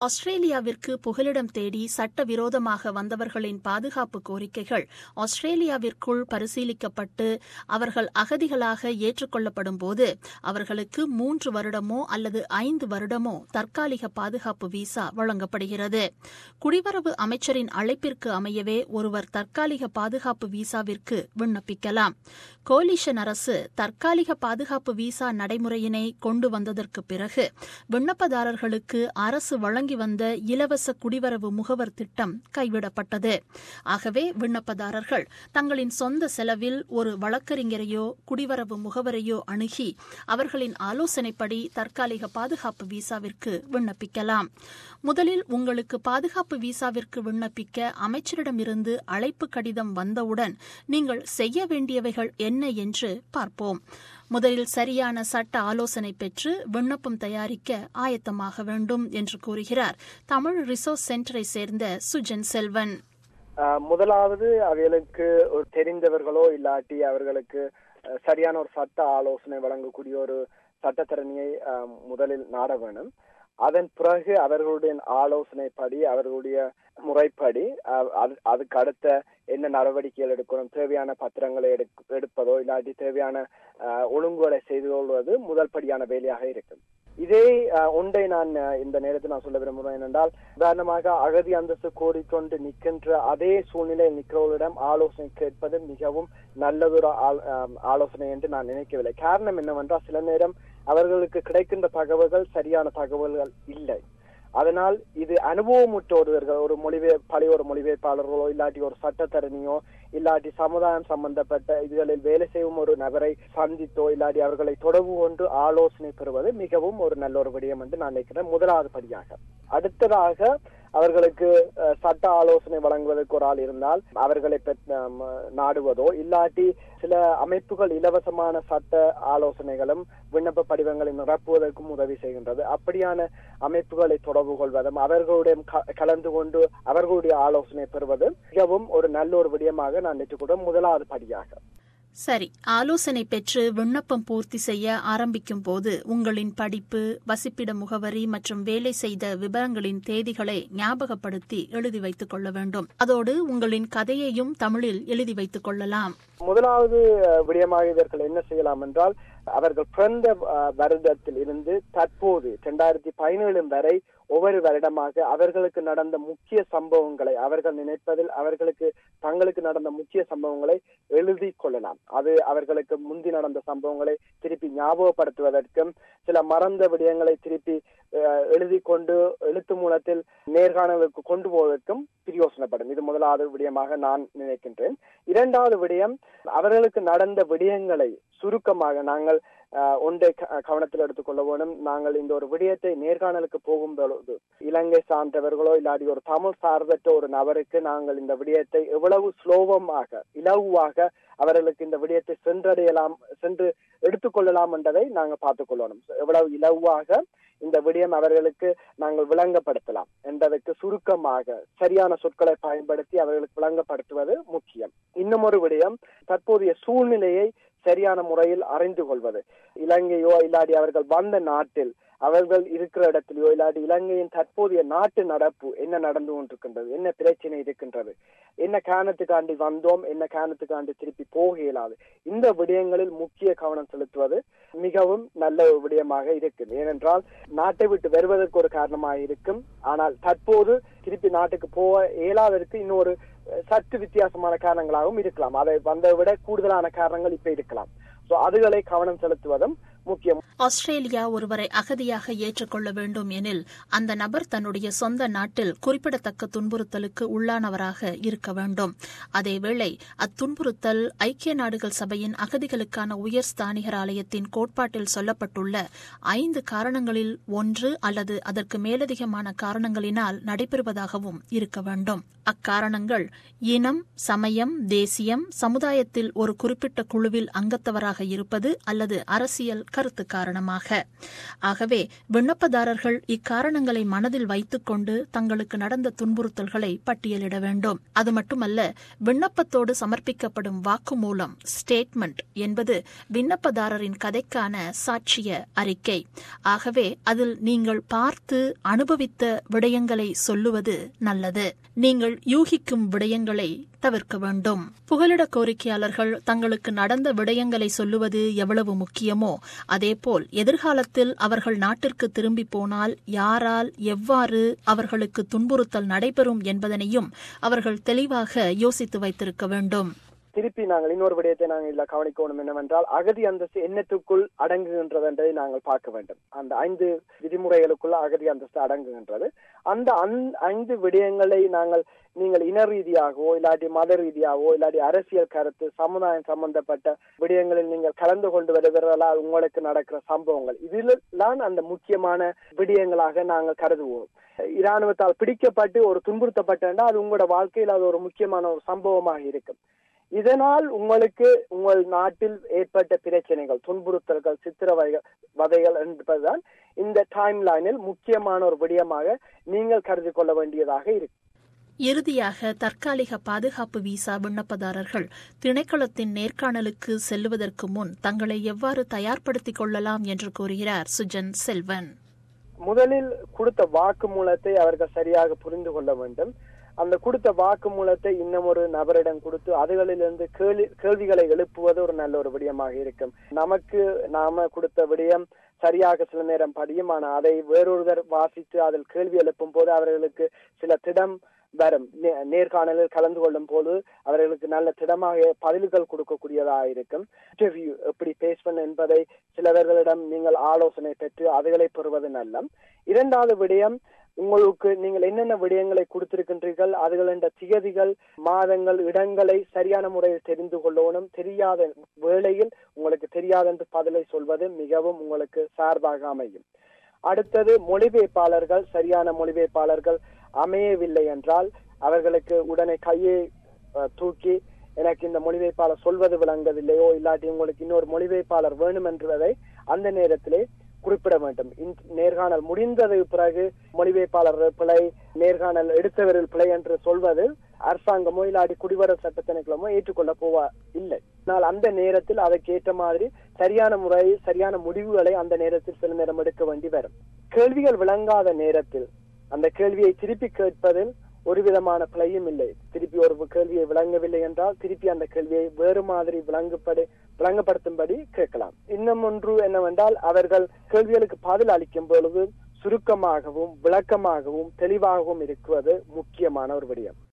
ஆஸ்திரேலியாவிற்கு புகலிடம் தேடி சட்டவிரோதமாக வந்தவர்களின் பாதுகாப்பு கோரிக்கைகள் ஆஸ்திரேலியாவிற்குள் பரிசீலிக்கப்பட்டு அவர்கள் அகதிகளாக ஏற்றுக்கொள்ளப்படும் போது அவர்களுக்கு மூன்று வருடமோ அல்லது ஐந்து வருடமோ தற்காலிக பாதுகாப்பு விசா வழங்கப்படுகிறது குடிவரவு அமைச்சரின் அழைப்பிற்கு அமையவே ஒருவர் தற்காலிக பாதுகாப்பு விசாவிற்கு விண்ணப்பிக்கலாம் கோலிஷன் அரசு தற்காலிக பாதுகாப்பு விசா நடைமுறையினை கொண்டு வந்ததற்கு பிறகு விண்ணப்பதாரர்களுக்கு அரசு வழங்கி வந்த இலவச குடிவரவு முகவர் திட்டம் கைவிடப்பட்டது ஆகவே விண்ணப்பதாரர்கள் தங்களின் சொந்த செலவில் ஒரு வழக்கறிஞரையோ குடிவரவு முகவரையோ அணுகி அவர்களின் ஆலோசனைப்படி தற்காலிக பாதுகாப்பு விசாவிற்கு விண்ணப்பிக்கலாம் முதலில் உங்களுக்கு பாதுகாப்பு விசாவிற்கு விண்ணப்பிக்க அமைச்சரிடமிருந்து அழைப்பு கடிதம் வந்தவுடன் நீங்கள் செய்ய வேண்டியவைகள் என்ன என்று பார்ப்போம் முதலில் சரியான சட்ட ஆலோசனை பெற்று விண்ணப்பம் தயாரிக்க ஆயத்தமாக வேண்டும் என்று கூறுகிறார் தமிழ் ரிசோர்ஸ் சென்டரை சேர்ந்த சுஜன் செல்வன் முதலாவது அவைகளுக்கு ஒரு தெரிந்தவர்களோ இல்லாட்டி அவர்களுக்கு சரியான ஒரு சட்ட ஆலோசனை வழங்கக்கூடிய ஒரு சட்டத்தரணியை முதலில் நாட வேணும் அதன் பிறகு அவர்களுடைய ஆலோசனைப்படி அவர்களுடைய முறைப்படி அதுக்கு அடுத்த என்ன நடவடிக்கைகள் எடுக்கணும் தேவையான பத்திரங்களை எடுப்பதோ இல்லாட்டி தேவையான ஒழுங்குகளை செய்து கொள்வது முதல் படியான வேலையாக இருக்கும் இதே ஒன்றை நான் இந்த நேரத்தில் நான் சொல்ல விரும்புகிறேன் என்னென்றால் உதாரணமாக அகதி அந்தஸ்து கோரிக்கொண்டு நிற்கின்ற அதே சூழ்நிலையில் நிற்கிறவர்களிடம் ஆலோசனை கேட்பது மிகவும் நல்லதொரு ஆலோசனை என்று நான் நினைக்கவில்லை காரணம் என்னவென்றால் சில நேரம் அவர்களுக்கு கிடைக்கின்ற தகவல்கள் சரியான தகவல்கள் இல்லை அதனால் இது அனுபவமுற்ற ஒருவர்கள் ஒரு மொழிபெய பழைய ஒரு மொழிபெயர்ப்பாளர்களோ இல்லாட்டி ஒரு சட்டத்தரணியோ இல்லாட்டி சமுதாயம் சம்பந்தப்பட்ட இதுகளில் வேலை செய்யும் ஒரு நபரை சந்தித்தோ இல்லாட்டி அவர்களை தொடர்பு கொண்டு ஆலோசனை பெறுவது மிகவும் ஒரு நல்ல ஒரு விடயம் என்று நான் நினைக்கிறேன் முதலாவது படியாக அடுத்ததாக அவர்களுக்கு சட்ட ஆலோசனை வழங்குவதற்கு ஒரு ஆள் இருந்தால் அவர்களை நாடுவதோ இல்லாட்டி சில அமைப்புகள் இலவசமான சட்ட ஆலோசனைகளும் விண்ணப்ப படிவங்களை நிரப்புவதற்கும் உதவி செய்கின்றது அப்படியான அமைப்புகளை தொடர்பு கொள்வதும் அவர்களுடைய கலந்து கொண்டு அவர்களுடைய ஆலோசனை பெறுவது மிகவும் ஒரு நல்ல ஒரு விடயமாக நான் நினைத்துக்கூட முதலாவது படியாக சரி ஆலோசனை பெற்று விண்ணப்பம் பூர்த்தி செய்ய ஆரம்பிக்கும் போது உங்களின் படிப்பு வசிப்பிட முகவரி மற்றும் வேலை செய்த விவரங்களின் தேதிகளை ஞாபகப்படுத்தி எழுதி வைத்துக் கொள்ள வேண்டும் அதோடு உங்களின் கதையையும் தமிழில் எழுதி வைத்துக் கொள்ளலாம் முதலாவது விடயமாக இதற்கு என்ன செய்யலாம் என்றால் அவர்கள் பிறந்த வருடத்தில் இருந்து தற்போது இரண்டாயிரத்தி பதினேழு வரை ஒவ்வொரு வருடமாக அவர்களுக்கு நடந்த முக்கிய சம்பவங்களை அவர்கள் நினைப்பதில் அவர்களுக்கு தங்களுக்கு நடந்த முக்கிய சம்பவங்களை எழுதி கொள்ளலாம் அது அவர்களுக்கு முந்தி நடந்த சம்பவங்களை திருப்பி ஞாபகப்படுத்துவதற்கும் சில மறந்த விடயங்களை திருப்பி எழுதி கொண்டு எழுத்து மூலத்தில் நேர்காணலுக்கு கொண்டு போவதற்கும் பிரயோசனப்படும் இது முதலாவது விடயமாக நான் நினைக்கின்றேன் இரண்டாவது விடயம் அவர்களுக்கு நடந்த விடயங்களை சுருக்கமாக நாங்கள் ஒன்றை கவனத்தில் எடுத்துக்கொள்ள வேணும் நாங்கள் இந்த ஒரு விடயத்தை நேர்காணலுக்கு போகும் பொழுது இலங்கை சார்ந்தவர்களோ இல்லாட்டி ஒரு தமிழ் சார்பற்ற ஒரு நபருக்கு நாங்கள் இந்த விடயத்தை எவ்வளவு சுலோபமாக இலகுவாக அவர்களுக்கு இந்த விடயத்தை சென்றடையலாம் சென்று எடுத்துக்கொள்ளலாம் என்றதை நாங்கள் பார்த்துக் கொள்ளணும் எவ்வளவு இலகுவாக இந்த விடயம் அவர்களுக்கு நாங்கள் விளங்கப்படுத்தலாம் என்பதற்கு சுருக்கமாக சரியான சொற்களை பயன்படுத்தி அவர்களுக்கு விளங்கப்படுத்துவது முக்கியம் இன்னும் ஒரு விடயம் தற்போதைய சூழ்நிலையை சரியான முறையில் அறிந்து கொள்வது இலங்கையோ இல்லாட்டி அவர்கள் வந்த நாட்டில் அவர்கள் இருக்கிற இடத்திலயோ இல்லாட்டி இலங்கையின் தற்போதைய நாட்டு நடப்பு என்ன நடந்து கொண்டிருக்கின்றது என்ன பிரச்சனை இருக்கின்றது என்ன காரணத்துக்காண்டி வந்தோம் என்ன காரணத்துக்காண்டி திருப்பி போக இயலாது இந்த விடயங்களில் முக்கிய கவனம் செலுத்துவது மிகவும் நல்ல ஒரு விடயமாக இருக்கும் ஏனென்றால் நாட்டை விட்டு வருவதற்கு ஒரு காரணமாக இருக்கும் ஆனால் தற்போது திருப்பி நாட்டுக்கு போக இயலாததற்கு இன்னொரு சற்று வித்தியாசமான காரணங்களாகவும் இருக்கலாம் அதை வந்ததை விட கூடுதலான காரணங்கள் இப்ப இருக்கலாம் சோ அதுகளை கவனம் செலுத்துவதும் முக்கியம் ஆஸ்திரேலியா ஒருவரை அகதியாக ஏற்றுக்கொள்ள வேண்டும் எனில் அந்த நபர் தன்னுடைய சொந்த நாட்டில் குறிப்பிடத்தக்க துன்புறுத்தலுக்கு உள்ளானவராக இருக்க வேண்டும் அதேவேளை அத்துன்புறுத்தல் ஐக்கிய நாடுகள் சபையின் அகதிகளுக்கான உயர் ஸ்தானிகர் ஆலயத்தின் கோட்பாட்டில் சொல்லப்பட்டுள்ள ஐந்து காரணங்களில் ஒன்று அல்லது அதற்கு மேலதிகமான காரணங்களினால் நடைபெறுவதாகவும் இருக்க வேண்டும் அக்காரணங்கள் இனம் சமயம் தேசியம் சமுதாயத்தில் ஒரு குறிப்பிட்ட குழுவில் அங்கத்தவராக இருப்பது அல்லது அரசியல் கருத்து காரணமாக ஆகவே விண்ணப்பதாரர்கள் இக்காரணங்களை மனதில் வைத்துக்கொண்டு தங்களுக்கு நடந்த துன்புறுத்தல்களை பட்டியலிட வேண்டும் அது மட்டுமல்ல விண்ணப்பத்தோடு சமர்ப்பிக்கப்படும் வாக்குமூலம் ஸ்டேட்மெண்ட் என்பது விண்ணப்பதாரரின் கதைக்கான சாட்சிய அறிக்கை ஆகவே அதில் நீங்கள் பார்த்து அனுபவித்த விடயங்களை சொல்லுவது நல்லது நீங்கள் யூகிக்கும் விடயங்களை தவிர்க்க வேண்டும் புகலிட கோரிக்கையாளர்கள் தங்களுக்கு நடந்த விடயங்களை சொல்லுவது எவ்வளவு முக்கியமோ அதேபோல் எதிர்காலத்தில் அவர்கள் நாட்டிற்கு திரும்பி போனால் யாரால் எவ்வாறு அவர்களுக்கு துன்புறுத்தல் நடைபெறும் என்பதனையும் அவர்கள் தெளிவாக யோசித்து வைத்திருக்க வேண்டும் திருப்பி நாங்கள் இன்னொரு விடயத்தை நாங்கள் இதுல கவனிக்கணும் என்னவென்றால் அகதி அந்தஸ்து எண்ணத்துக்குள் அடங்குகின்றது என்பதை நாங்கள் பார்க்க வேண்டும் அந்த ஐந்து விதிமுறைகளுக்குள்ள அகதி அந்தஸ்து அடங்குகின்றது அந்த ஐந்து விடயங்களை நாங்கள் நீங்கள் இன ரீதியாகவோ இல்லாட்டி மத ரீதியாகவோ இல்லாட்டி அரசியல் கருத்து சமுதாயம் சம்பந்தப்பட்ட விடயங்களில் நீங்கள் கலந்து கொண்டு வருவதால் உங்களுக்கு நடக்கிற சம்பவங்கள் இதில்தான் அந்த முக்கியமான விடயங்களாக நாங்கள் கருதுவோம் இராணுவத்தால் பிடிக்கப்பட்டு ஒரு துன்புறுத்தப்பட்டா அது உங்களோட வாழ்க்கையில் அது ஒரு முக்கியமான ஒரு சம்பவமாக இருக்கும் இதனால் உங்களுக்கு உங்கள் நாட்டில் ஏற்பட்ட பிரச்சனைகள் துன்புறுத்தல்கள் சித்திரவதைகள் வதைகள் என்பதுதான் இந்த டைம் லைனில் முக்கியமான ஒரு விடயமாக நீங்கள் கருதி கொள்ள வேண்டியதாக இருக்கு இறுதியாக தற்காலிக பாதுகாப்பு விசா விண்ணப்பதாரர்கள் திணைக்களத்தின் நேர்காணலுக்கு செல்லுவதற்கு முன் தங்களை எவ்வாறு தயார்படுத்திக் கொள்ளலாம் என்று கூறுகிறார் சுஜன் செல்வன் முதலில் கொடுத்த வாக்கு மூலத்தை அவர்கள் சரியாக புரிந்து கொள்ள வேண்டும் அந்த கொடுத்த வாக்கு மூலத்தை இன்னும் ஒரு நபரிடம் கொடுத்து அதுகளிலிருந்து கேள்வி கேள்விகளை எழுப்புவது ஒரு நல்ல ஒரு விடயமாக இருக்கும் நமக்கு நாம கொடுத்த விடயம் சரியாக சில நேரம் படியும் ஆனால் அதை வேறொருவர் வாசித்து அதில் கேள்வி எழுப்பும் போது அவர்களுக்கு சில திடம் வரும் நேர்காணலில் கலந்து கொள்ளும் போது அவர்களுக்கு நல்ல திடமாக பதில்கள் கொடுக்கக்கூடியதாக இருக்கும் இன்டர்வியூ எப்படி பேசுவன் என்பதை சிலவர்களிடம் நீங்கள் ஆலோசனை பெற்று அதுகளை பெறுவது நல்லம் இரண்டாவது விடயம் உங்களுக்கு நீங்கள் என்னென்ன விடயங்களை கொடுத்திருக்கின்றீர்கள் அதுகளின் திகதிகள் மாதங்கள் இடங்களை சரியான முறையில் தெரிந்து கொள்ளணும் தெரியாத வேளையில் உங்களுக்கு தெரியாது என்று பதிலை சொல்வது மிகவும் உங்களுக்கு சார்பாக அமையும் அடுத்தது மொழிபெயர்ப்பாளர்கள் சரியான மொழிபெயர்ப்பாளர்கள் அமையவில்லை என்றால் அவர்களுக்கு உடனே கையை தூக்கி எனக்கு இந்த மொழிபெயர்ப்பாளர் சொல்வது விளங்கவில்லையோ இல்லாட்டி உங்களுக்கு இன்னொரு மொழிபெயர்ப்பாளர் வேணும் என்பதை அந்த நேரத்திலே குறிப்பிட வேண்டும் நேர்காணல் முடிந்தது பிறகு மொழிபெயர்ப்பாளர் பிழை நேர்காணல் எடுத்தவரில் பிழை என்று சொல்வது அரசாங்கமோ இல்லாட்டி குடிவர சட்டத்திணைக்களமோ ஏற்றுக்கொள்ள போவா இல்லை ஆனால் அந்த நேரத்தில் அதற்கு ஏற்ற மாதிரி சரியான முறை சரியான முடிவுகளை அந்த நேரத்தில் சில நேரம் எடுக்க வேண்டி வரும் கேள்விகள் விளங்காத நேரத்தில் அந்த கேள்வியை திருப்பி கேட்பதில் ஒரு விதமான பிழையும் இல்லை திருப்பி ஒரு கேள்வியை விளங்கவில்லை என்றால் திருப்பி அந்த கேள்வியை வேறு மாதிரி விளங்குப்படி விளங்கப்படுத்தும்படி கேட்கலாம் இன்னும் ஒன்று என்னவென்றால் அவர்கள் கேள்விகளுக்கு பதில் அளிக்கும் பொழுது சுருக்கமாகவும் விளக்கமாகவும் தெளிவாகவும் இருக்குவது முக்கியமான ஒரு விடயம்